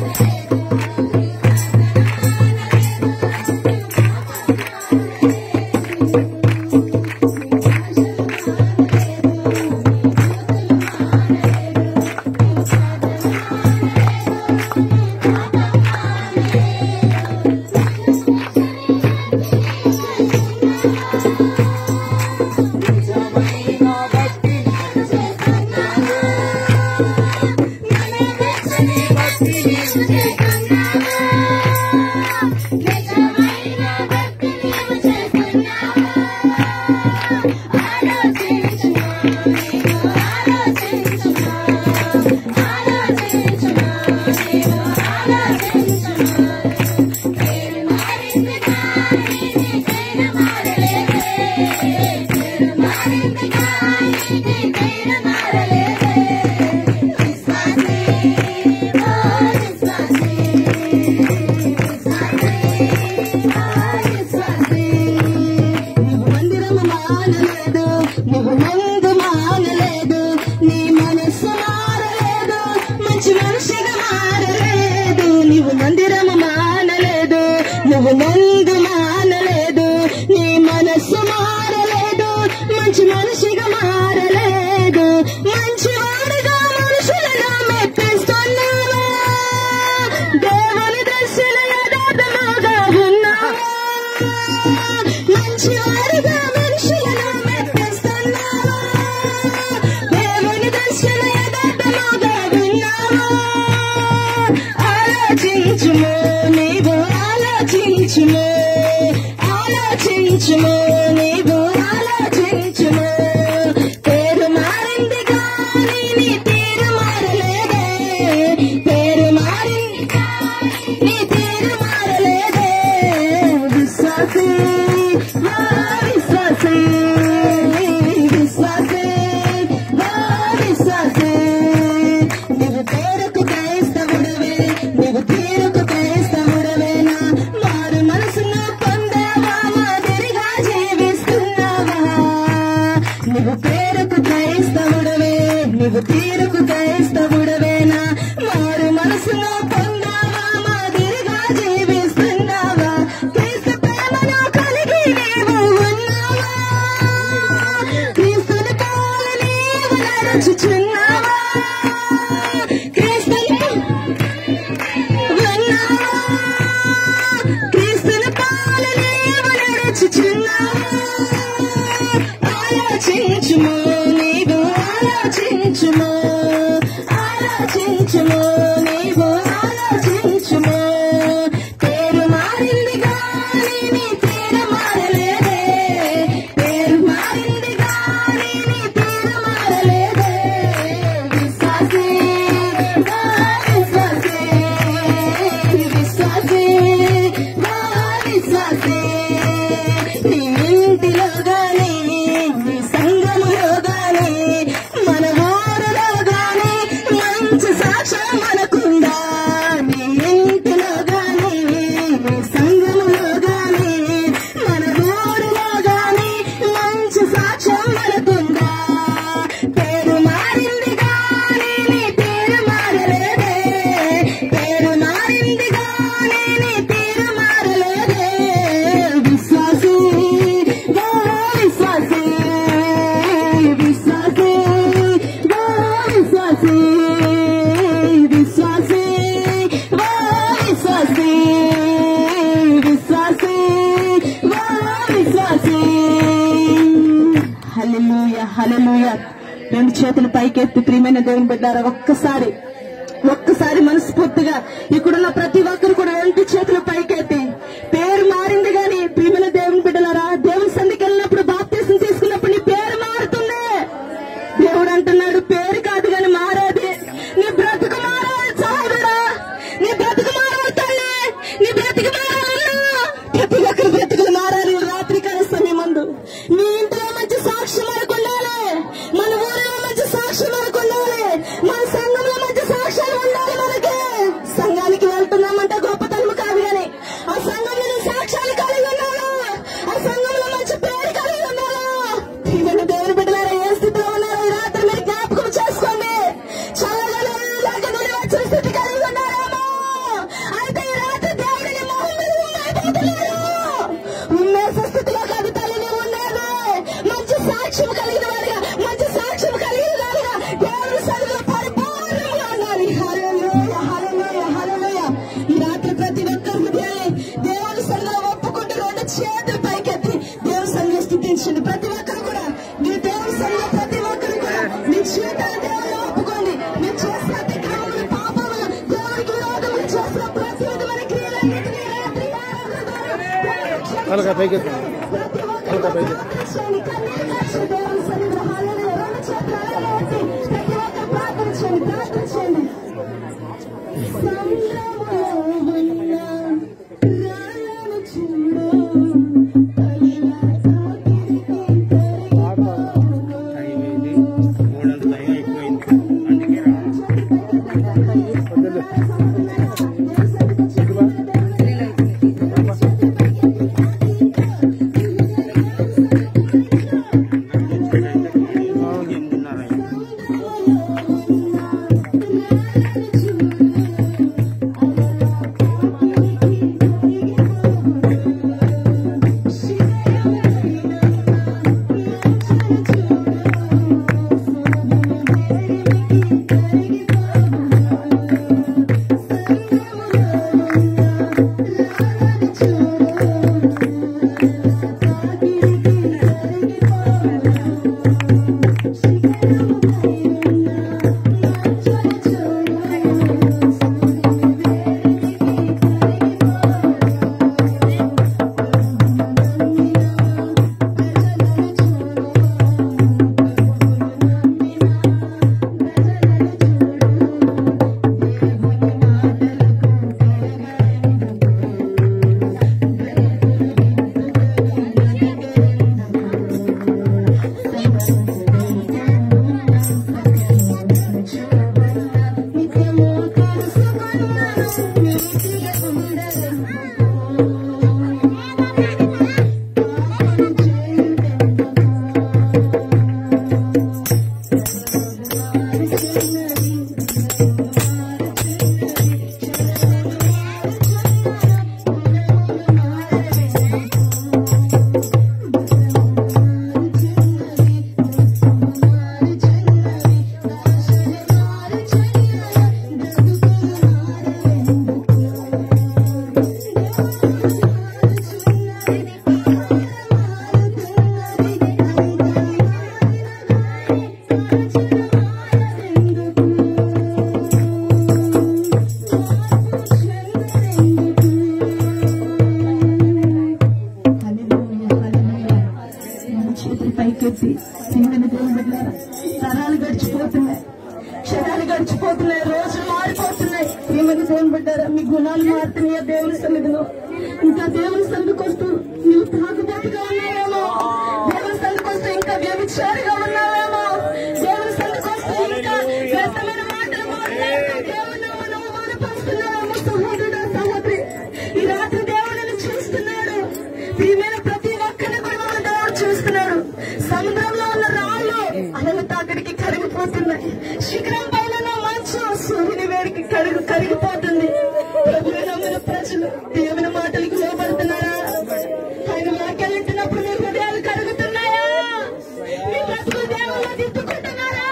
నువ్వు మందిరము మానలేదు నువ్వు మందు మానలేదు నీ మనస్సు మారలేదు మంచి మనిషిగా మారలేదు నువ్వు మందిరము మానలేదు నువ్వు మందు మానలేదు నీ మనస్సు మారలేదు మంచి మనిషిగా మారలేదు మంచివాడుగా మనుషులను మెప్పిస్తున్నావా దేవుని దర్శన యథార్థముగా ఉన్నావా మంచివారుగా మనుషులను మెప్పిస్తున్నావా దేవుని దర్శన యథార్థముగా విన్నావా ఆలోచించుము నీవు ఆలోచించుము ఆలోచించుము నీవు ఆలోచించుము పేరు మారింది కానీ నీ తీరు మారలేదే పేరు మారింది కానీ నీ తీరు మారలేదే విశ్వాసే ఆ విశ్వాసే విశ్వాసే ఆ విశ్వాసే నీవు పేరుకు క్రైస్తవుడవే నీవు తీరుకు క్రైస్తవుడవేనా మారు మనసును పొందావా మాదిరిగా జీవిస్తున్నావా నువ్వు పేరుకు క్రైస్తవుడవే నువ్వు తీరుకు క్రైస్తవుడవేనా మారు మనసును పొందావా మాదిరిగా జీవిస్తున్నావా క్రీస్తు ప్రేమను కలిగి నీవు ఉన్నావా క్రీస్తుని పోలి నీవు నడుచుచున్నావా క్రీస్తుని ఉన్నావా క్రీస్తుని పోలి నీవు నడుచుచున్నావా ఆలోచించుము నీవు ఆలోచించుము ఆలోచించుము నీవు ఆలోచించుము పేరు మారింది కానీ నీ తీరు మారలేదే పేరు మారింది కానీ నీ తీరు మారలేదే విశ్వాసే ఆ విశ్వాసే విశ్వాసే ఆ విశ్వాసే నీ ఇంటిలో గాని నీ సంఘములో గాని మన ఊరిలో గాని మంచి సాక్ష్యం మనకుందా నీ ఇంటిలో గాని నీ సంఘములో గాని మన ఊరిలో గాని మంచి సాక్ష్యం మనకుందా పేరు మారింది గాని నీ పేరు మారలేదే పేరు మారింది గాని నీ పేరు మారలేదే విశ్వాసే ఓ విశ్వాసే విశ్వాసే ఓ విశ్వాసే విశ్వాసే ఓ విశ్వాసే విశ్వాసే ఓ విశ్వాసే హల్లెలూయ హల్లెలూయ రెండు చేతులు పైకెత్తి ప్రియమైన దేవుని బిడ్డారా ఒక్కసారి ఒక్కసారి మనస్ఫూర్తిగా ఇక్కడున్న ప్రతి ఒక్కరు కూడా రెండు చేతులు పైకెత్తి పేరు మారింది గాని ప్రియమైన దేవుని బిడ్డలారా దేవుని సందికి వెళ్ళినప్పుడు బాప్తీసం తీసుకున్నప్పుడు నీ పేరు మారుతుంది దేవుడు అంటున్నాడు పేరు కాదు గాని మారేది నీ బ్రతుకు మారాలి సహోదరా నీ బ్రతుకు మారాలి తల్లి నీ బ్రతుకు మారాలన్నా ప్రతి ఒక్కరి బ్రతుకులు మారాలి రాత్రి కాల సమయం ముందు మీ ఇంట్లో మంచి సాక్ష్యం మనకు ఉండాలి మన ఊరిలో మంచి సాక్ష్యం మనకు ఉండాలి మన సంఘంలో మంచి సాక్ష్యాలు ఉండాలి మనకి సంఘానికి వెళ్తున్నామంటే తలకాయ పైకి ఎత్తు. ప్రతి ఒక్కరు ప్రార్థన చేయండి. కన్నీరు కార్చి దేవుని సన్నిధిలో హల్లెలూయా. రెండు చేతులు అలాగే ఎత్తి ప్రతి ఒక్కరు ప్రార్థన చేయండి. ప్రార్థన చేయండి. సంద్రములో ఉన్న రాళ్ళను చూడు. కళ్ళ తాకిడికి కరిగిపోవు. అయిపోయింది మూడంత టైం అయిపోయింది అందుకే రా ఎనిమిదిన్నర అయింది. చేతులు పైకెత్తి ప్రియమైన దేవుని బిడ్డలారా, తరాలు గడిచిపోతున్నాయి క్షణాలు గడిచిపోతున్నాయి రోజులు మారిపోతున్నాయి ప్రియమైన దేవుని బిడ్డారా మీ గుణాలు మారుతున్నాయా దేవుని సన్నిధిలో ఇంకా దేవుని సన్నిధికి వస్తూ నువ్వు తాగుబోతుగా ఉన్నావేమో దేవుని సన్నిధికి వస్తూ ఇంకా వ్యభిచారిగా ఉన్నావేమో దేవుని సన్నిధికి వస్తూ ఇంకా వ్యర్థమైన మాటలు మాట్లాడుతూ దేవుని నామమును అవమానపరుస్తున్నావేమో సహోదరుడా సహోదరి ఈ రాత్రి దేవుడిని చూస్తున్నాడు ప్రియమైన ప్రతి ఒక్కరిని కూడా మన దేవుడు చూస్తున్నాడు సముద్రంలో ఉన్న రాళ్ళు అలల తాకడికి కరిగిపోతున్నాయి శిఖరం పైన ఉన్న మంచు సూర్యుని వేడికి కరుగు కరిగిపోతుంది ప్రభువు నమ్మిన ప్రజలు దేవుని మాటలకు లోబడుతున్నారా ఆయన వాక్యాలు వింటున్నప్పుడు మీ హృదయాలు కరుగుతున్నాయా మీ బ్రతుకులు దేవుళ్ళు దిద్దుకుంటున్నారా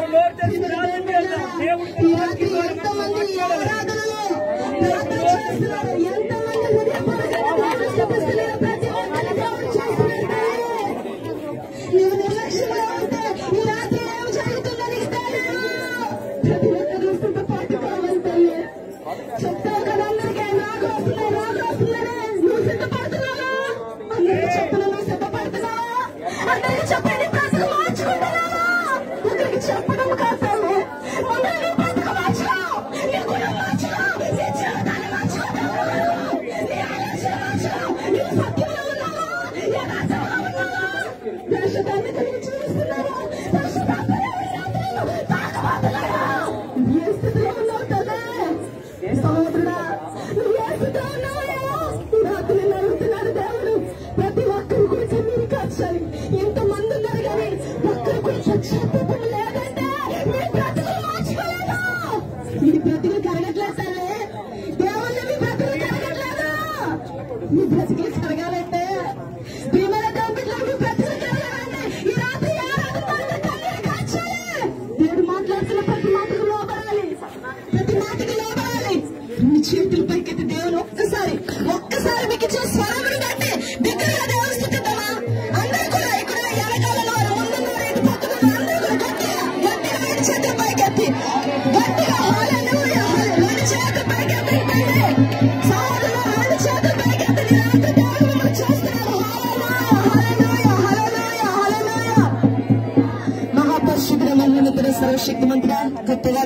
ఈ రాత్రి ఎంతమంది ఈ ఆరాధనలో ప్రార్థన చేస్తున్నారు ఎంతమంది హృదయపూర్వకంగా దేవుని స్తుతిస్తున్నారు ప్రతి ఒక్కరు దేవుని చేస్తున్నారు నీవు నిర్లక్ష్యంగా ఉంటే ఈ రాత్రి ఏం జరుగుతుందో నీకు తెలియదు ప్రతి ఒక్కరు సిద్ధపాటు కావాలి తల్లి చెప్తావు కదా అందరికీ నాకు వస్తున్నాయి నాకు వస్తున్నాయి నువ్వు సిద్ధపడుతున్నావా అందరికీ చెప్పను నువ్వు సిద్ధపడుతున్నావా అందరికీ చెప్పండి బ్రతుకు మార్చుకుంటున్నావా ఒకరికి చెప్పడం కాదు ముందు నీ బ్రతుకు మార్చుకో నీ గుణం మార్చుకో నీ జీవితాన్ని మార్చుకుంటావా నీ ఆలోచన మార్చుకో నీవు సత్యంలో ఉన్నావా యథార్థంలో ఉన్నావా పరిశుద్ధాన్ని కలిగి చూస్తున్నావా పరిశుద్ధాత్మని ఎవరి తాకబోతున్నారా ఏ స్థితిలో ఉన్నావు కదా సహోదరుడా నువ్వు ఏ స్థితిలో ఉన్నావా ఈ రాత్రి నిన్ను అడుగుతున్నాడు దేవుడు ప్రతి ఒక్కరు కూడా కన్నీరు కార్చాలి ఎంతమంది ఉన్నారు కానీ ఒక్కరు కూడా పశ్చాత్తాపం లేదంటే మీ బ్రతుకులు మార్చుకోలేదు మీ బ్రతుకులు కరగట్లేదు తల్లి దేవుళ్ళు మీ బ్రతుకులు కరగట్లేదు మీ బ్రతుకులు కరగాలంటే ప్రియమైన దేవుడిలో మీ బ్రతుకులు కరగాలంటే ఈ రాత్రి ఆరాధన కన్నీరు కార్చాలి దేవుడు మాట్లాడుతున్న ప్రతి మాటకు లోపడాలి ప్రతి మాటకి లోపడాలి మీ చేతులు పైకెత్తి దేవుని ఒక్కసారి ఒక్కసారి మీకు ఇచ్చిన స్వరములు బట్టి దగ్గరగా దేవుని స్థుతిద్దామా అందరూ కూడా ఇక్కడ వెనకాలలో వారు ముందున్నారు ఇటు పక్కన అందరూ కూడా గట్టిగా గట్టిగా రెండు చేతులు పైకెత్తి గట్టిగా హల్లెలూయా హల్లెలూయా రెండు చేతులు పైకెత్తి తండ్రి సహోదరులు రెండు చేతులు పైకెత్తి నీ రాత్రి దేవుడు మిమ్మల్ని చూస్తున్నాడు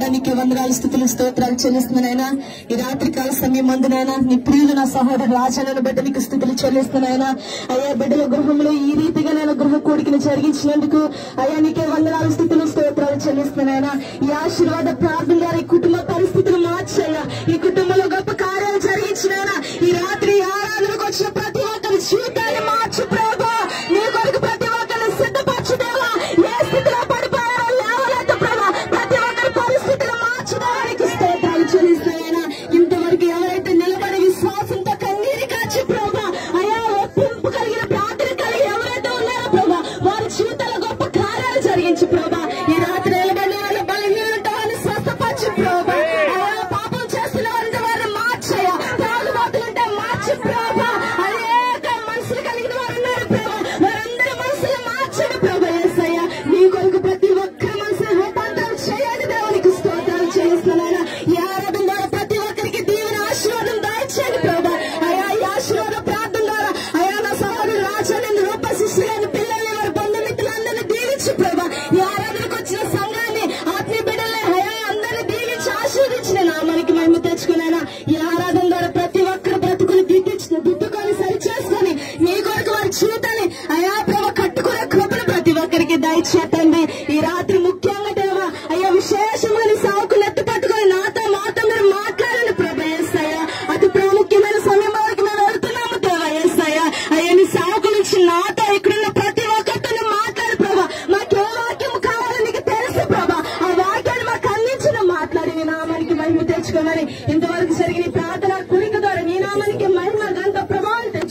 నీకు వందనాలు స్థుతులు స్తోత్రాలు చెల్లిస్తున్నానైనా ఈ రాత్రి కాల సమయం మందునైనా నీ ప్రియులు నా సహోదరు రాజాలను బట్టి నీకు స్థుతులు చెల్లిస్తున్నాయనా అయ్యా బిడ్డల గృహంలో ఈ రీతిగా నేను గృహ కోడికను జరిగించినందుకు అయ్యా నీకే వందనాలు స్థుతులు స్తోత్రాలు చెల్లిస్తున్నాయనా ఈ ఆశీర్వాద ప్రార్థన ద్వారా ఈ కుటుంబ పరిస్థితులు మార్చయ్యా ఈ కుటుంబంలో గొప్ప కార్యాలు జరిగించినాయనా ఈ రాత్రి ఈ ఆరాధనకు వచ్చిన ప్రతి ఒక్కరి జీవితాన్ని మార్చు ప్రభా నీ కొరకు ప్రతి ఒక్కరిని సిద్ధపరచు దేవా ఏ స్థితిలో పడిపోయారో లేవలేదు ప్రభా ప్రతి ఒక్కరి పరిస్థితులు మార్చడానికి స్తోత్రాలు చెల్లిస్తాయనా ఇంతవరకు ఎవరైతే నిలబడి విశ్వాసంతో కన్నీరు కాచి ప్రభా అయా ఒప్పింపు కలిగిన ప్రార్థన కలిగి ఎవరైతే ఉన్నారో ప్రభా వారి జీవితాల్లో గొప్ప కార్యాలు జరిగించి ప్రభా ఈ రాత్రి నిలబడిన వాళ్ళ బలహీనత వాళ్ళని స్వస్థపరచు ప్రభా అయా పాపం చేస్తున్న వారిని వారిని మార్చయ్యా తాగుబోతులుంటే మార్చి ప్రభా అనేక మనసులు కలిగిన వారు ఉన్నారు ప్రభా వారందరి మనసులు మార్చండి ప్రభా యేసయ్య నీ కొరకు ప్రతి ఒక్కరి మనసులు రూపాంతరం చేయండి దేవునికి స్తోత్రాలు చేస్తున్నాను ఈ ఆరాధన ద్వారా ప్రతి ఒక్కరికి దీవెన ఆశీర్వాదం దాయిచేయండి ప్రభా అయా ఈ ఆశీర్వాద ప్రార్థన ద్వారా అయా నా సహోదరు రాజాన్ని రూపశిష్యులని పిల్లల్ని వారి బంధుమిత్రులందరినీ దీవించు ప్రభా ఈ ఆరాధనకు వచ్చిన సంఘాన్ని ఆత్మీయ బిడ్డల్ని అయా అందరినీ దీవించి ఆశీర్వదించిన నామానికి మేము తెచ్చుకున్నాను ఈ ఆరాధన ద్వారా ప్రతి ఒక్కరు బ్రతుకుని దిద్దించిన దిద్దుకొని సరి చేసుకొని నీ కొరకు వారి జీవితాన్ని అయా ప్రేమ కట్టుకునే కృపను ప్రతి ఒక్కరికి దయచేతండి ఈ రాత్రి ముఖ్యంగా దేవా అయ్యా విశేషమైన సాకులు ఎత్తి పట్టుకొని నాతో మాతో మీరు మాట్లాడండి ప్రభా ఏసయ్య అతి ప్రాముఖ్యమైన సమయం వరకు మేము వెళ్తున్నాము దేవా ఏసయ్య అయ్యా నీ సాకు నుంచి నాతో ఇక్కడున్న ప్రతి ఒక్కరితో నువ్వు మాట్లాడు ప్రభా మాకే వాక్యం కావాలో నీకు తెలుసు ప్రభా ఆ వాక్యాన్ని మాకు అందించిన మాట్లాడి నీ నామానికి మహిమ తెచ్చుకోమని ఇంతవరకు జరిగిన